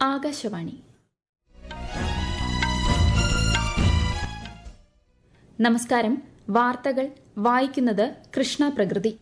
ആകാശവാണി നമസ്കാരം വാർത്തകൾ വായിക്കുന്നത് കൃഷ്ണ പ്രകൃതി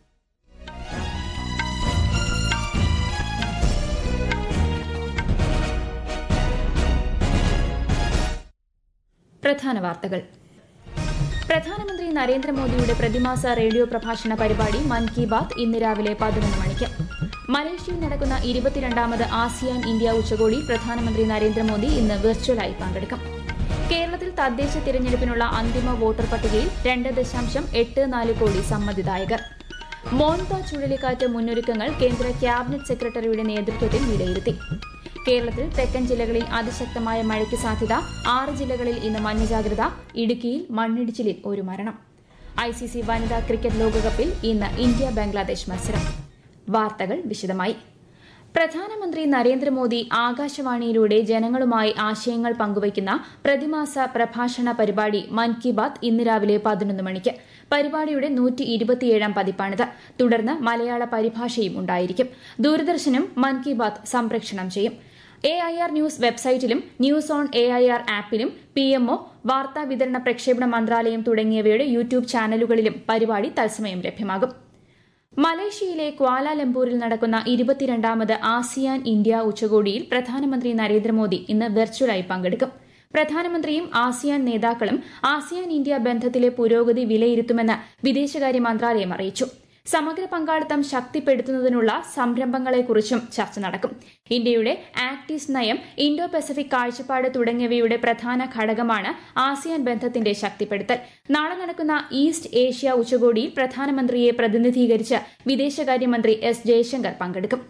പ്രധാന വാർത്തകൾ പ്രധാനമന്ത്രി നരേന്ദ്രമോദിയുടെ പ്രതിമാസ റേഡിയോ പ്രഭാഷണ പരിപാടി മൻ കി ബാത് ഇന്ന് രാവിലെ പതിനൊന്ന് മണിക്ക് മലേഷ്യയിൽ നടക്കുന്ന ഇരുപത്തിരണ്ടാമത് ആസിയാൻ ഇന്ത്യ ഉച്ചകോടി പ്രധാനമന്ത്രി നരേന്ദ്രമോദി ഇന്ന് വെർച്വലായി പങ്കെടുക്കും കേരളത്തിൽ തദ്ദേശ തിരഞ്ഞെടുപ്പിനുള്ള അന്തിമ വോട്ടർ പട്ടികയിൽ രണ്ട് ദശാംശം എട്ട് നാല് കോടി സമ്മതിദായകർ മോൺത ചുഴലിക്കാറ്റ് മുന്നൊരുക്കങ്ങൾ കേന്ദ്ര ക്യാബിനറ്റ് സെക്രട്ടറിയുടെ നേതൃത്വത്തിൽ വിലയിരുത്തി കേരളത്തിൽ തെക്കൻ ജില്ലകളിൽ അതിശക്തമായ മഴയ്ക്ക് സാധ്യത ആറ് ജില്ലകളിൽ ഇന്ന് മഞ്ഞ ജാഗ്രത ഇടുക്കിയിൽ മണ്ണിടിച്ചിലിൽ ഒരു മരണം ഐസിസി വനിതാ ക്രിക്കറ്റ് ലോകകപ്പിൽ ഇന്ന് ഇന്ത്യ ബംഗ്ലാദേശ് മത്സരം വാർത്തകൾ വിശദമായി പ്രധാനമന്ത്രി നരേന്ദ്രമോദി ആകാശവാണിയിലൂടെ ജനങ്ങളുമായി ആശയങ്ങൾ പങ്കുവയ്ക്കുന്ന പ്രതിമാസ പ്രഭാഷണ പരിപാടി മൻ കി ബാത് ഇന്ന് രാവിലെ പതിനൊന്ന് മണിക്ക് പരിപാടിയുടെ നൂറ്റി ഇരുപത്തിയേഴാം പതിപ്പാണിത് തുടർന്ന് മലയാള പരിഭാഷയും ഉണ്ടായിരിക്കും ദൂരദർശനും മൻ കി ബാത് സംപ്രേഷണം ചെയ്യും എ ഐ ആർ ന്യൂസ് വെബ്സൈറ്റിലും news on A I R ആപ്പിലും പി എംഒ വാർത്താ വിതരണ പ്രക്ഷേപണ മന്ത്രാലയം തുടങ്ങിയവയുടെ യൂട്യൂബ് ചാനലുകളിലും പരിപാടി തത്സമയം ലഭ്യമാകും മലേഷ്യയിലെ ക്വാലാലംപൂരിൽ നടക്കുന്ന ഇരുപത്തിരണ്ടാമത് ആസിയാൻ ഇന്ത്യ ഉച്ചകോടിയിൽ പ്രധാനമന്ത്രി നരേന്ദ്രമോദി ഇന്ന് വെർച്വലായി പങ്കെടുക്കും പ്രധാനമന്ത്രിയും ആസിയാൻ നേതാക്കളും ആസിയാൻ ഇന്ത്യ ബന്ധത്തിലെ പുരോഗതി വിലയിരുത്തുമെന്ന് വിദേശകാര്യ മന്ത്രാലയം അറിയിച്ചു സമഗ്ര പങ്കാളിത്തം ശക്തിപ്പെടുത്തുന്നതിനുള്ള സംരംഭങ്ങളെക്കുറിച്ചും ചർച്ച നടക്കും ഇന്ത്യയുടെ ആക്ട് ഈസ്റ്റ് നയം ഇൻഡോ പസഫിക് കാഴ്ചപ്പാട് തുടങ്ങിയവയുടെ പ്രധാന ഘടകമാണ് ആസിയാൻ ബന്ധത്തിന്റെ ശക്തിപ്പെടുത്തൽ നാളെ നടക്കുന്ന ഈസ്റ്റ് ഏഷ്യ ഉച്ചകോടിയിൽ പ്രധാനമന്ത്രിയെ പ്രതിനിധീകരിച്ച് വിദേശകാര്യമന്ത്രി എസ് ജയശങ്കർ പങ്കെടുക്കും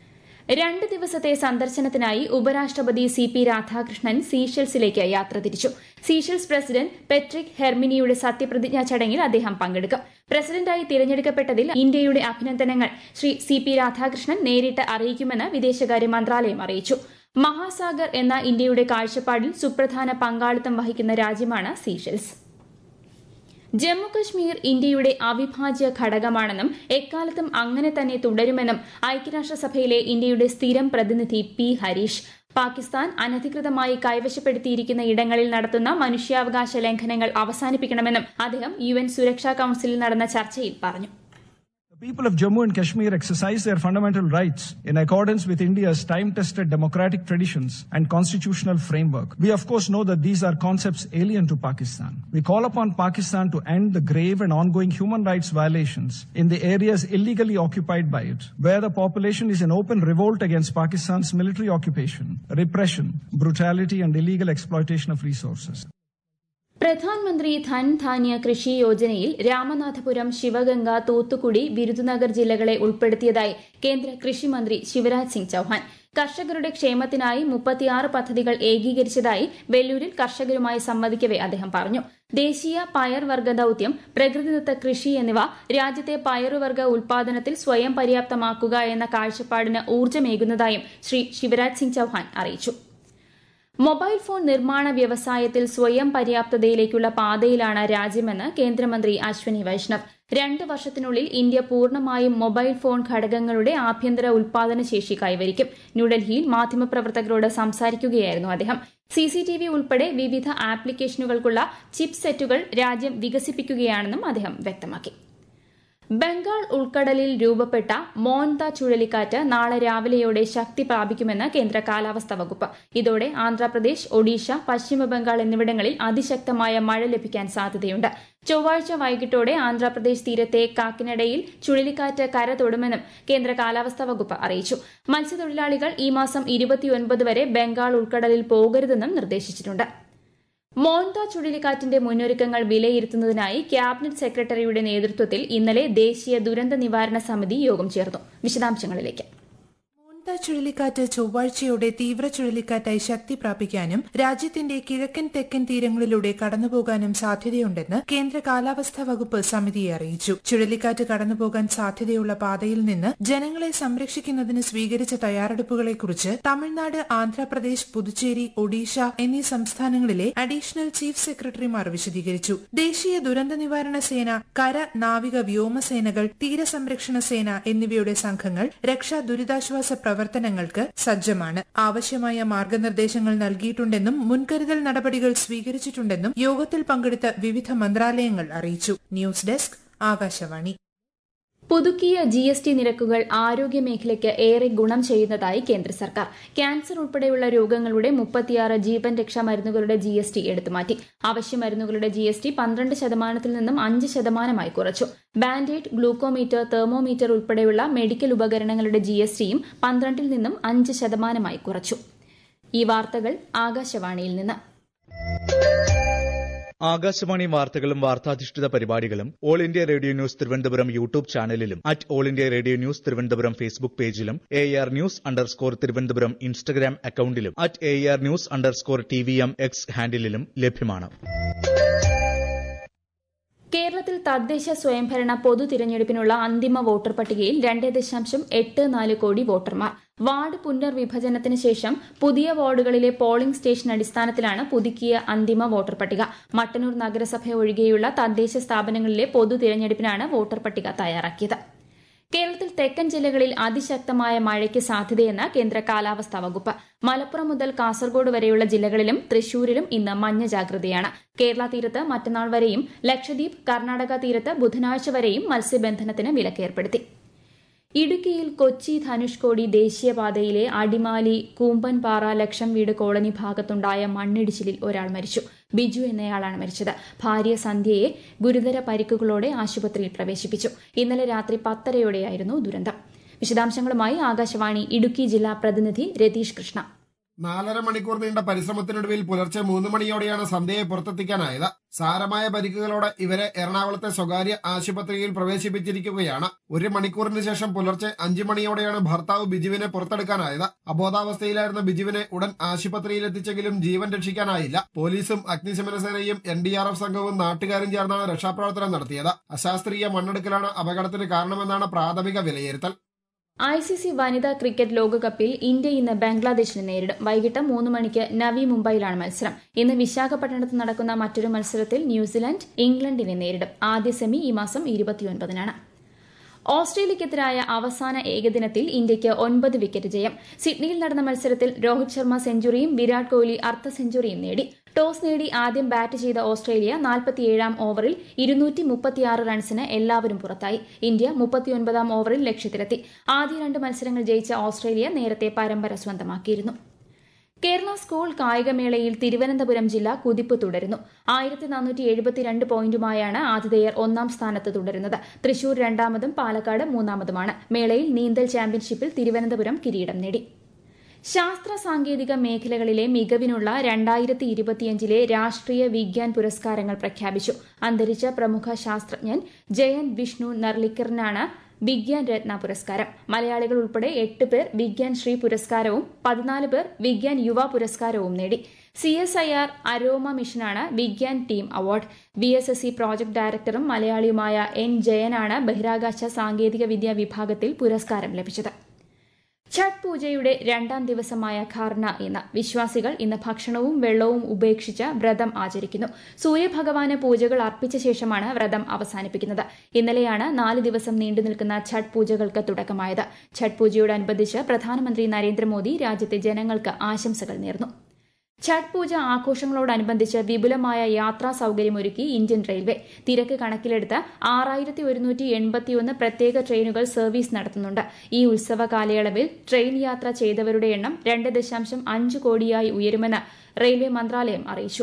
രണ്ട് ദിവസത്തെ സന്ദർശനത്തിനായി ഉപരാഷ്ട്രപതി സി പി രാധാകൃഷ്ണൻ സീഷെൽസിലേക്ക് യാത്ര തിരിച്ചു സീഷെൽസ് പ്രസിഡന്റ് പെട്രിക് ഹെർമിനിയുടെ സത്യപ്രതിജ്ഞാ ചടങ്ങിൽ അദ്ദേഹം പങ്കെടുക്കും പ്രസിഡന്റായി തിരഞ്ഞെടുക്കപ്പെട്ടതിൽ ഇന്ത്യയുടെ അഭിനന്ദനങ്ങൾ ശ്രീ സി പി രാധാകൃഷ്ണൻ നേരിട്ട് അറിയിക്കുമെന്ന് വിദേശകാര്യ മന്ത്രാലയം അറിയിച്ചു മഹാസാഗർ എന്ന ഇന്ത്യയുടെ കാഴ്ചപ്പാടിൽ സുപ്രധാന പങ്കാളിത്തം വഹിക്കുന്ന രാജ്യമാണ് സീഷെൽസ് ജമ്മുകശ്മീർ ഇന്ത്യയുടെ അവിഭാജ്യ ഘടകമാണെന്നും എക്കാലത്തും അങ്ങനെ തന്നെ തുടരുമെന്നും ഐക്യരാഷ്ട്രസഭയിലെ ഇന്ത്യയുടെ സ്ഥിരം പ്രതിനിധി പി ഹരീഷ് പാകിസ്ഥാൻ അനധികൃതമായി കൈവശപ്പെടുത്തിയിരിക്കുന്ന ഇടങ്ങളിൽ നടത്തുന്ന മനുഷ്യാവകാശ ലംഘനങ്ങൾ അവസാനിപ്പിക്കണമെന്നും അദ്ദേഹം യു എൻ സുരക്ഷാ കൌൺസിലിൽ നടന്ന ചർച്ചയിൽ പറഞ്ഞു The people of Jammu and Kashmir exercise their fundamental rights in accordance with India's time-tested democratic traditions and constitutional framework. We of course know that these are concepts alien to Pakistan. We call upon Pakistan to end the grave and ongoing human rights violations in the areas illegally occupied by it, where the population is in open revolt against Pakistan's military occupation, repression, brutality and illegal exploitation of resources. Pradhan Mantri Dhan ധാന്യ കൃഷി യോജനയിൽ രാമനാഥപുരം ശിവഗംഗ തൂത്തുക്കുടി വിരുദുനഗർ ജില്ലകളെ ഉൾപ്പെടുത്തിയതായി കേന്ദ്ര കൃഷിമന്ത്രി ശിവരാജ് സിംഗ് ചൌഹാൻ കർഷകരുടെ ക്ഷേമത്തിനായി മുപ്പത്തിയാറ് പദ്ധതികൾ ഏകീകരിച്ചതായി വെല്ലൂരിൽ കർഷകരുമായി സംവദിക്കവെ അദ്ദേഹം പറഞ്ഞു ദേശീയ പയർവർഗ ദൌത്യം പ്രകൃതിദത്ത കൃഷി എന്നിവ രാജ്യത്തെ പയറുവർഗ ഉൽപാദനത്തിൽ സ്വയം പര്യാപ്തമാക്കുക എന്ന കാഴ്ചപ്പാടിന് ഊർജ്ജമേകുന്നതായും ശ്രീ ശിവരാജ് സിംഗ് ചൌഹാൻ അറിയിച്ചു മൊബൈൽ ഫോൺ നിർമ്മാണ വ്യവസായത്തിൽ സ്വയം പര്യാപ്തതയിലേക്കുള്ള പാതയിലാണ് രാജ്യമെന്ന് കേന്ദ്രമന്ത്രി അശ്വനി വൈഷ്ണവ് രണ്ട് വർഷത്തിനുള്ളിൽ ഇന്ത്യ പൂർണ്ണമായും മൊബൈൽ ഫോൺ ഘടകങ്ങളുടെ ആഭ്യന്തര ഉൽപാദന ശേഷി കൈവരിക്കും ന്യൂഡൽഹിയിൽ മാധ്യമപ്രവർത്തകരോട് സംസാരിക്കുകയായിരുന്നു അദ്ദേഹം സിസിടിവി ഉൾപ്പെടെ വിവിധ ആപ്ലിക്കേഷനുകൾക്കുള്ള ചിപ്പ് സെറ്റുകൾ രാജ്യം വികസിപ്പിക്കുകയാണെന്നും അദ്ദേഹം വ്യക്തമാക്കി ബംഗാൾ ഉൾക്കടലിൽ രൂപപ്പെട്ട മോൻത ചുഴലിക്കാറ്റ് നാളെ രാവിലെയോടെ ശക്തി പ്രാപിക്കുമെന്ന് കേന്ദ്ര കാലാവസ്ഥാ വകുപ്പ് ഇതോടെ ആന്ധ്രാപ്രദേശ് ഒഡീഷ പശ്ചിമബംഗാൾ എന്നിവിടങ്ങളിൽ അതിശക്തമായ മഴ ലഭിക്കാൻ സാധ്യതയുണ്ട് ചൊവ്വാഴ്ച വൈകിട്ടോടെ ആന്ധ്രാപ്രദേശ് തീരത്തെ കാക്കിനഡയിൽ ചുഴലിക്കാറ്റ് കര തൊടുമെന്നും കേന്ദ്ര കാലാവസ്ഥാ വകുപ്പ് അറിയിച്ചു മത്സ്യത്തൊഴിലാളികൾ ഈ മാസം ഇരുപത്തിയൊൻപത് വരെ ബംഗാൾ ഉൾക്കടലിൽ പോകരുതെന്നും നിർദ്ദേശിച്ചിട്ടുണ്ട് മോൺത ചുഴലിക്കാറ്റിന്റെ മുന്നൊരുക്കങ്ങൾ വിലയിരുത്തുന്നതിനായി ക്യാബിനറ്റ് സെക്രട്ടറിയുടെ നേതൃത്വത്തിൽ ഇന്നലെ ദേശീയ ദുരന്ത നിവാരണ സമിതി യോഗം ചേർന്നു വിശദാംശങ്ങളിലേക്ക് മോൺത ചുഴലിക്കാറ്റ് ചൊവ്വാഴ്ചയോടെ തീവ്ര ചുഴലിക്കാറ്റായി ശക്തി പ്രാപിക്കാനും രാജ്യത്തിന്റെ കിഴക്കൻ തെക്കൻ തീരങ്ങളിലൂടെ കടന്നുപോകാനും സാധ്യതയുണ്ടെന്ന് കേന്ദ്ര കാലാവസ്ഥാ വകുപ്പ് സമിതിയെ അറിയിച്ചു ചുഴലിക്കാറ്റ് കടന്നുപോകാൻ സാധ്യതയുള്ള പാതയിൽ നിന്ന് ജനങ്ങളെ സംരക്ഷിക്കുന്നതിന് സ്വീകരിച്ച തയ്യാറെടുപ്പുകളെക്കുറിച്ച് തമിഴ്നാട് ആന്ധ്രാപ്രദേശ് പുതുച്ചേരി ഒഡീഷ എന്നീ സംസ്ഥാനങ്ങളിലെ അഡീഷണൽ ചീഫ് സെക്രട്ടറിമാർ വിശദീകരിച്ചു ദേശീയ ദുരന്ത നിവാരണ സേന കര നാവിക വ്യോമസേനകൾ തീരസംരക്ഷണ സേന എന്നിവയുടെ സംഘങ്ങൾ രക്ഷാ ദുരിതാശ്വാസ പ്രവർത്തനങ്ങൾക്ക് സജ്ജമാണ് ആവശ്യമായ മാർഗനിർദ്ദേശങ്ങൾ നൽകിയിട്ടുണ്ടെന്നും മുൻകരുതൽ നടപടികൾ സ്വീകരിച്ചിട്ടുണ്ടെന്നും യോഗത്തിൽ പങ്കെടുത്ത വിവിധ മന്ത്രാലയങ്ങൾ അറിയിച്ചു ന്യൂസ് ഡെസ്ക് ആകാശവാണി പുതുക്കിയ ജി എസ് ടി നിരക്കുകൾ ആരോഗ്യ മേഖലയ്ക്ക് ഏറെ ഗുണം ചെയ്യുന്നതായി കേന്ദ്ര സർക്കാർ ക്യാൻസർ ഉൾപ്പെടെയുള്ള രോഗങ്ങളുടെ മുപ്പത്തിയാറ് ജീവൻ രക്ഷാ മരുന്നുകളുടെ ജി എസ് ടി എടുത്തുമാറ്റി അവശ്യ മരുന്നുകളുടെ ജി എസ് ടി പന്ത്രണ്ട് ശതമാനത്തിൽ നിന്നും അഞ്ച് ശതമാനമായി കുറച്ചു ബാൻഡേഡ് ഗ്ലൂക്കോമീറ്റർ തെർമോമീറ്റർ ഉൾപ്പെടെയുള്ള മെഡിക്കൽ ഉപകരണങ്ങളുടെ ജി എസ് ടിയും പന്ത്രണ്ടിൽ നിന്നും അഞ്ച് ശതമാനമായി കുറച്ചു ഈ വാർത്തകൾ ആകാശവാണിയിൽ നിന്ന് ആകാശവാണി വാർത്തകളും വാർത്താധിഷ്ഠിത പരിപാടികളും all India radio news Thiruvananthapuram YouTube ചാനലിലും at all India radio news Thiruvananthapuram Facebook പേജിലും A R news underscore Thiruvananthapuram Instagram അക്കൌണ്ടിലും at A R news underscore T V M X ഹാൻഡിലും ലഭ്യമാണ് കേരളത്തിൽ തദ്ദേശ സ്വയംഭരണ പൊതു തിരഞ്ഞെടുപ്പിനുള്ള അന്തിമ വോട്ടർ പട്ടികയിൽ രണ്ട് ദശാംശം എട്ട് നാല് കോടി വോട്ടർമാർ വാർഡ് പുനർവിഭജനത്തിന് ശേഷം പുതിയ വാർഡുകളിലെ പോളിംഗ് സ്റ്റേഷൻ അടിസ്ഥാനത്തിലാണ് പുതുക്കിയ അന്തിമ വോട്ടർ പട്ടിക മട്ടന്നൂർ നഗരസഭ ഒഴികെയുള്ള തദ്ദേശ സ്ഥാപനങ്ങളിലെ പൊതു തിരഞ്ഞെടുപ്പിനാണ് വോട്ടർ പട്ടിക തയ്യാറാക്കിയത് കേരളത്തിൽ തെക്കൻ ജില്ലകളിൽ അതിശക്തമായ മഴയ്ക്ക് സാധ്യതയെന്ന് കേന്ദ്ര കാലാവസ്ഥാ വകുപ്പ് മലപ്പുറം മുതൽ കാസർഗോഡ് വരെയുള്ള ജില്ലകളിലും തൃശൂരിലും ഇന്ന് മഞ്ഞ ജാഗ്രതയാണ് കേരള തീരത്ത് മറ്റന്നാൾ വരെയും ലക്ഷദ്വീപ് കർണാടക തീരത്ത് ബുധനാഴ്ച വരെയും മത്സ്യബന്ധനത്തിന് വിലക്കേർപ്പെടുത്തി ഇടുക്കിയിൽ കൊച്ചി ധനുഷ്കോടി ദേശീയപാതയിലെ അടിമാലി കൂമ്പൻപാറ ലക്ഷം വീട് കോളനി ഭാഗത്തുണ്ടായ മണ്ണിടിച്ചിലിൽ ഒരാൾ മരിച്ചു ബിജു എന്നയാളാണ് മരിച്ചത് ഭാര്യ സന്ധ്യയെ ഗുരുതര പരിക്കുകളോടെ ആശുപത്രിയിൽ പ്രവേശിപ്പിച്ചു ഇന്നലെ രാത്രി പത്തരയോടെയായിരുന്നു ദുരന്തം വിശദാംശങ്ങളുമായി ആകാശവാണി ഇടുക്കി ജില്ലാ പ്രതിനിധി രതീഷ് കൃഷ്ണ നാലര മണിക്കൂർ നീണ്ട പരിശ്രമത്തിനൊടുവിൽ പുലർച്ചെ മൂന്ന് മണിയോടെയാണ് സന്ധ്യയെ പുറത്തെത്തിക്കാനായത് സാരമായ പരിക്കുകളോടെ ഇവരെ എറണാകുളത്തെ സ്വകാര്യ ആശുപത്രിയിൽ പ്രവേശിപ്പിച്ചിരിക്കുകയാണ് ഒരു മണിക്കൂറിന് ശേഷം പുലർച്ചെ അഞ്ചു മണിയോടെയാണ് ഭർത്താവ് ബിജുവിനെ പുറത്തെടുക്കാനായത് അബോധാവസ്ഥയിലായിരുന്ന ബിജുവിനെ ഉടൻ ആശുപത്രിയിൽ എത്തിച്ചെങ്കിലും ജീവൻ രക്ഷിക്കാനായില്ല പോലീസും അഗ്നിശമന സേനയും എൻ ഡി ആർ എഫ് സംഘവും നാട്ടുകാരും ചേർന്നാണ് രക്ഷാപ്രവർത്തനം നടത്തിയത് അശാസ്ത്രീയ മണ്ണെടുക്കലാണ് അപകടത്തിന് കാരണമെന്നാണ് പ്രാഥമിക വിലയിരുത്തൽ ഐ സി സി വനിതാ ക്രിക്കറ്റ് ലോകകപ്പിൽ ഇന്ത്യ ഇന്ന് ബംഗ്ലാദേശിനെ നേരിടും വൈകിട്ട് മൂന്ന് മണിക്ക് നവി മുംബൈയിലാണ് മത്സരം ഇന്ന് വിശാഖപട്ടണത്ത് നടക്കുന്ന മറ്റൊരു മത്സരത്തിൽ ന്യൂസിലാൻഡ് ഇംഗ്ലണ്ടിനെ നേരിടും ആദ്യ സെമി ഈ മാസം ഇരുപത്തിയൊൻപതിനാണ് ഓസ്ട്രേലിയക്കെതിരായ അവസാന ഏകദിനത്തിൽ ഇന്ത്യയ്ക്ക് ഒൻപത് വിക്കറ്റ് ജയം സിഡ്നിയിൽ നടന്ന മത്സരത്തിൽ രോഹിത് ശർമ്മ സെഞ്ചുറിയും വിരാട് കോഹ്ലി അർദ്ധ സെഞ്ചുറിയും നേടി ടോസ് നേടി ആദ്യം ബാറ്റ് ചെയ്ത ഓസ്ട്രേലിയ നാൽപ്പത്തിയേഴാം ഓവറിൽ ഇരുന്നൂറ്റി മുപ്പത്തിയാറ് റൺസിന് എല്ലാവരും പുറത്തായി ഇന്ത്യ മുപ്പത്തിയൊൻപതാം ഓവറിൽ ലക്ഷ്യത്തിലെത്തി ആദ്യ രണ്ട് മത്സരങ്ങൾ ജയിച്ച ഓസ്ട്രേലിയ നേരത്തെ പരമ്പര സ്വന്തമാക്കിയിരുന്നു കേരള സ്കൂൾ കായികമേളയിൽ തിരുവനന്തപുരം ജില്ല കുതിപ്പ് തുടരുന്നു ആയിരത്തി നാനൂറ്റി എഴുപത്തിരണ്ട് പോയിന്റുമായാണ് ആതിഥേയർ ഒന്നാം സ്ഥാനത്ത് തുടരുന്നത് തൃശൂർ രണ്ടാമതും പാലക്കാട് മൂന്നാമതുമാണ് മേളയിൽ നീന്തൽ ചാമ്പ്യൻഷിപ്പിൽ തിരുവനന്തപുരം കിരീടം നേടി ശാസ്ത്ര സാങ്കേതിക മേഖലകളിലെ മികവിനുള്ള രണ്ടായിരത്തി ഇരുപത്തിയഞ്ചിലെ രാഷ്ട്രീയ വിഗ്യാൻ പുരസ്കാരങ്ങൾ പ്രഖ്യാപിച്ചു അന്തരിച്ച പ്രമുഖ ശാസ്ത്രജ്ഞൻ ജയന്ത് വിഷ്ണു നർലിക്കറിനാണ് വിഗ്യാൻ രത്ന പുരസ്കാരം മലയാളികൾ ഉൾപ്പെടെ എട്ട് പേർ വിഗ്യാൻ ശ്രീ പുരസ്കാരവും പതിനാല് പേർ വിഗ്യാൻ യുവ പുരസ്കാരവും നേടി C S I R aroma മിഷനാണ് Vigyan team award V S S C project ഡയറക്ടറും മലയാളിയുമായ എൻ ജയനാണ് ബഹിരാകാശ സാങ്കേതിക വിദ്യാ വിഭാഗത്തിൽ പുരസ്കാരം ലഭിച്ചത് ഛഠ് പൂജയുടെ രണ്ടാം ദിവസമായ ഖാർന ഇന്ന് വിശ്വാസികൾ ഇന്ന് ഭക്ഷണവും വെള്ളവും ഉപേക്ഷിച്ച് വ്രതം ആചരിക്കുന്നു സൂര്യഭഗവാന് പൂജകൾ അർപ്പിച്ച ശേഷമാണ് വ്രതം അവസാനിപ്പിക്കുന്നത് ഇന്നലെയാണ് നാല് ദിവസം നീണ്ടു നിൽക്കുന്ന ഛഠ് പൂജകൾക്ക് തുടക്കമായത് ഛഠ് പൂജയോടനുബന്ധിച്ച് പ്രധാനമന്ത്രി നരേന്ദ്രമോദി രാജ്യത്തെ ജനങ്ങൾക്ക് ആശംസകൾ നേർന്നു ഛഠ് പൂജ ആഘോഷങ്ങളോടനുബന്ധിച്ച് വിപുലമായ യാത്രാ സൌകര്യമൊരുക്കി ഇന്ത്യൻ റെയിൽവേ തിരക്ക് കണക്കിലെടുത്ത് ആറായിരത്തി ഒരുന്നൂറ്റി എൺപത്തിയൊന്ന് പ്രത്യേക ട്രെയിനുകൾ സർവീസ് നടത്തുന്നുണ്ട് ഈ ഉത്സവ കാലയളവിൽ ട്രെയിൻ യാത്ര ചെയ്തവരുടെ എണ്ണം രണ്ട് ദശാംശം അഞ്ച് കോടിയായി ഉയരുമെന്ന് റെയിൽവേ മന്ത്രാലയം അറിയിച്ചു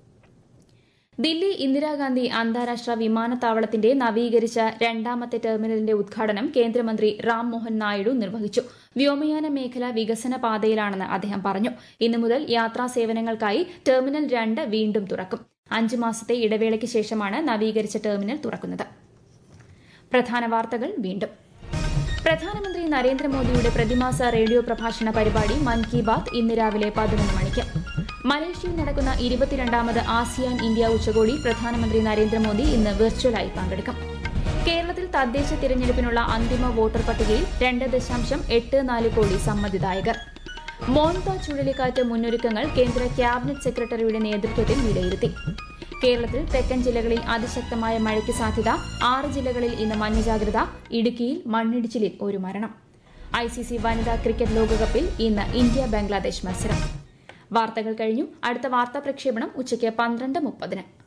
ദില്ലി ഇന്ദിരാഗാന്ധി അന്താരാഷ്ട്ര വിമാനത്താവളത്തിന്റെ നവീകരിച്ച രണ്ടാമത്തെ ടെർമിനലിന്റെ ഉദ്ഘാടനം കേന്ദ്രമന്ത്രി റാം മോഹൻ നായിഡു നിർവഹിച്ചു വ്യോമയാന മേഖല വികസന പാതയിലാണെന്ന് അദ്ദേഹം പറഞ്ഞു ഇന്നു മുതൽ യാത്രാ സേവനങ്ങൾക്കായി ടെർമിനൽ രണ്ട് വീണ്ടും തുറക്കും അഞ്ച് മാസത്തെ ഇടവേളയ്ക്ക് ശേഷമാണ് നവീകരിച്ച ടെർമിനൽ തുറക്കുന്നത് പ്രധാന വാർത്തകൾ വീണ്ടും പ്രധാനമന്ത്രി നരേന്ദ്രമോദിയുടെ പ്രതിമാസ റേഡിയോ പ്രഭാഷണ പരിപാടി മൻ കി ബാത് ഇന്ന് രാവിലെ പതിനൊന്ന് മണിക്ക് മലേഷ്യയിൽ നടക്കുന്ന ഇരുപത്തിരണ്ടാമത് ആസിയാൻ ഇന്ത്യ ഉച്ചകോടി പ്രധാനമന്ത്രി നരേന്ദ്രമോദി ഇന്ന് വെർച്വലായി പങ്കെടുക്കും കേരളത്തിൽ തദ്ദേശ തിരഞ്ഞെടുപ്പിനുള്ള അന്തിമ വോട്ടർ പട്ടികയിൽ രണ്ട് ദശാംശം എട്ട് നാല് കോടി സമ്മതിദായകർ മോൺത ചുഴലിക്കാറ്റ് മുന്നൊരുക്കങ്ങൾ കേന്ദ്ര ക്യാബിനറ്റ് സെക്രട്ടറിയുടെ നേതൃത്വത്തിൽ വിലയിരുത്തി കേരളത്തിൽ തെക്കൻ ജില്ലകളിൽ അതിശക്തമായ മഴയ്ക്ക് സാധ്യത ആറ് ജില്ലകളിൽ ഇന്ന് മഞ്ഞ ജാഗ്രത ഇടുക്കിയിൽ മണ്ണിടിച്ചിലിൽ ഒരു മരണം ഐ സി സി വനിതാ ക്രിക്കറ്റ് ലോകകപ്പിൽ ഇന്ന് ഇന്ത്യ ബംഗ്ലാദേശ് മത്സരം വാർത്തകൾ കഴിഞ്ഞു അടുത്ത വാർത്താ പ്രക്ഷേപണം ഉച്ചയ്ക്ക് പന്ത്രണ്ട് മുപ്പതിന്